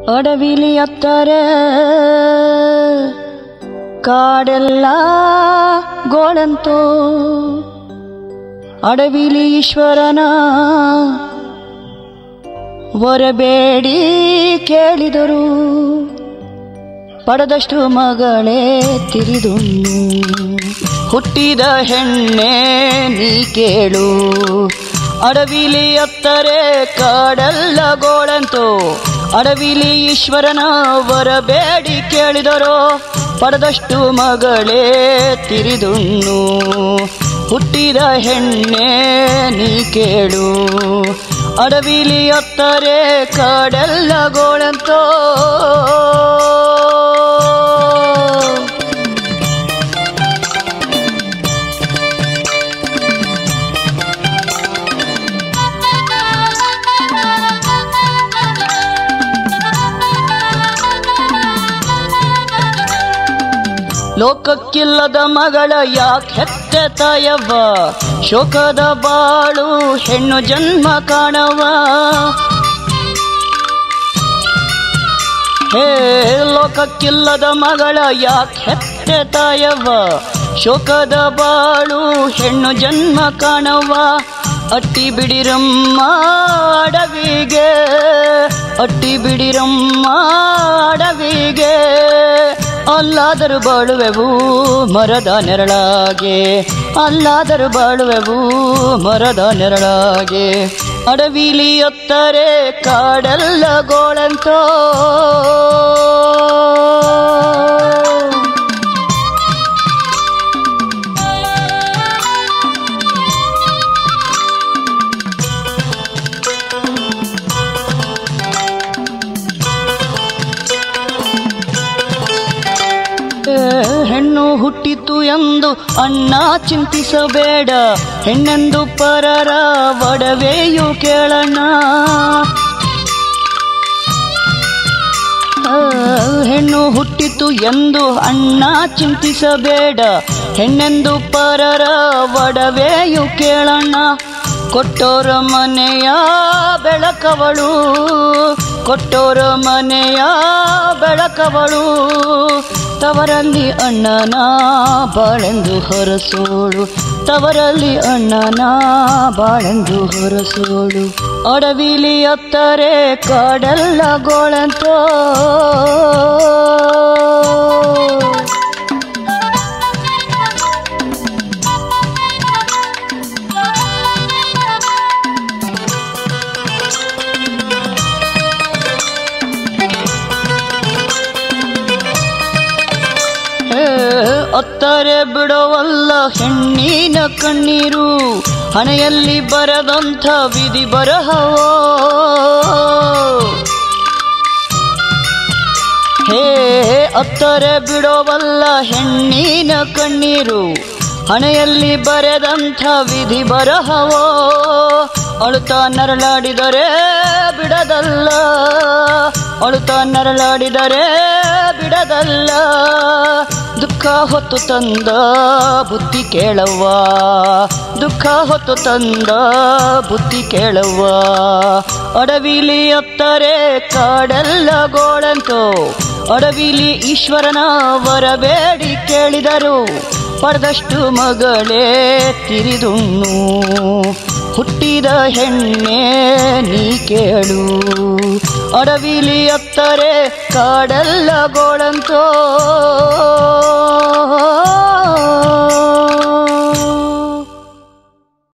ಅಡವಿಲಿ ಅತ್ತರೆ ಕಾಡೆಲ್ಲ ಗೋಳಂತೋ ಅಡವಿಲಿ ಈಶ್ವರನ ವರಬೇಡಿ ಕೇಳಿದರು ಪಡೆದಷ್ಟು ಮಗಳೇ ತಿರಿದುಣ್ಣು ಹುಟ್ಟಿದ ಹೆಣ್ಣೆ ನೀ ಕೇಳು ಅಡವಿಲಿ ಅತ್ತರೆ ಕಾಡೆಲ್ಲ ಗೋಳಂತು ಅಡವಿಲಿ ಈಶ್ವರನ ವರಬೇಡಿ ಕೇಳಿದರೋ ಪಡೆದಷ್ಟು ಮಗಳೇ ತಿರಿದುಣ್ಣು ಹುಟ್ಟಿದ ಹೆಣ್ಣೆ ನೀ ಕೇಳು ಅಡವಿಲಿ ಅತ್ತರೆ ಕಾಡೆಲ್ಲ ಗೋಳಂತೋ ಲೋಕಕ್ಕಿಲ್ಲದ ಮಗಳ ಯಾಕೆ ಹೆತ್ತೆ ತಾಯವ್ವ ಶೋಕದ ಬಾಳು ಹೆಣ್ಣು ಜನ್ಮ ಕಾಣವ ಹೇ ಲೋಕಕ್ಕಿಲ್ಲದ ಮಗಳ ಯಾಕೆ ಹೆತ್ತೆ ತಾಯವ್ವ ಶೋಕದ ಬಾಳು ಹೆಣ್ಣು ಜನ್ಮ ಕಾಣವ ಅಟ್ಟಿ ಬಿಡಿರಮ್ಮ ಅಡವಿಗೆ ಅಟ್ಟಿ ಬಿಡಿರಮ್ಮ ಅಡವಿಗೆ ಅಲ್ಲಾದರೂ ಬಾಳುವೆವು ಮರದ ನೆರಳಾಗೆ ಅಲ್ಲಾದರೂ ಬಾಳುವೆವು ಮರದ ನೆರಳಾಗೆ ಅಡವಿಲಿ ಒತ್ತರೆ ಕಾಡೆಲ್ಲ ಗೋಳಂತೋ ಹೆಣ್ಣು ಹುಟ್ಟಿತು ಎಂದು ಅಣ್ಣ ಚಿಂತಿಸಬೇಡ ಹೆಣ್ಣೆಂದು ಪರರ ಒಡವೆಯು ಕೇಳಣ್ಣ ಆ, ಹೆಣ್ಣು ಹುಟ್ಟಿತು ಎಂದು ಅಣ್ಣ ಚಿಂತಿಸಬೇಡ ಹೆಣ್ಣೆಂದು ಪರರ ಒಡವೆಯು ಕೇಳಣ್ಣ ಕೊಟ್ಟೋರ ಮನೆಯ ಬೆಳಕವಳು ಕೊಟ್ಟೋರ ಮನೆಯ ಬೆಳಕವಳು ತವರಲ್ಲಿ ಅಣ್ಣನ ಬಾಳೆಂದು ಹೊರಸೋಳು ತವರಲ್ಲಿ ಅಣ್ಣನ ಬಾಳೆಂದು ಹೊರಸೋಳು ಅಡವಿಲಿ ಅತ್ತರೆ ಕಾಡೆಲ್ಲ ಗೋಳಂತೋ ಹೇ, ಅತ್ತರೆ ಬಿಡವಲ್ಲ ಹೆಣ್ಣಿನ ಕಣ್ಣೀರು ಹಣೆಯಲ್ಲಿ ಬರದಂಥ ವಿಧಿ ಬರಹವೋ ಹೇ ಅತ್ತರೆ ಬಿಡೋವಲ್ಲ ಹೆಣ್ಣಿನ ಕಣ್ಣೀರು ಹಣೆಯಲ್ಲಿ ಬರೆದಂಥ ವಿಧಿ ಬರಹವೋ ಅಳುತ್ತಾ ನರಳಾಡಿದರೆ ಬಿಡದಲ್ಲ ಅಳುತ್ತಾ ನರಳಾಡಿದರೆ ಬಿಡದಲ್ಲ ದುಃಖ ಹೊತ್ತು ತಂದ ಬುದ್ಧಿ ಕೇಳವ್ವ ದುಃಖ ಹೊತ್ತು ತಂದ ಬುದ್ಧಿ ಕೇಳವ್ವ ಅಡವಿಲಿ ಅತ್ತರೆ ಕಾಡೆಲ್ಲ ಗೋಳಂತು ಅಡವಿಲಿ ಈಶ್ವರನ ವರಬೇಡಿ ಕೇಳಿದರು ಪಡೆದಷ್ಟು ಮಗಳೇ ತಿರಿದುಣ್ಣು ಹುಟ್ಟಿದ ಹೆಣ್ಣೆ ನೀ ಕೇಳು ಅಡವಿಲಿ ಅತ್ತರೆ ಕಾಡೆಲ್ಲ ಗೋಳಂತೋ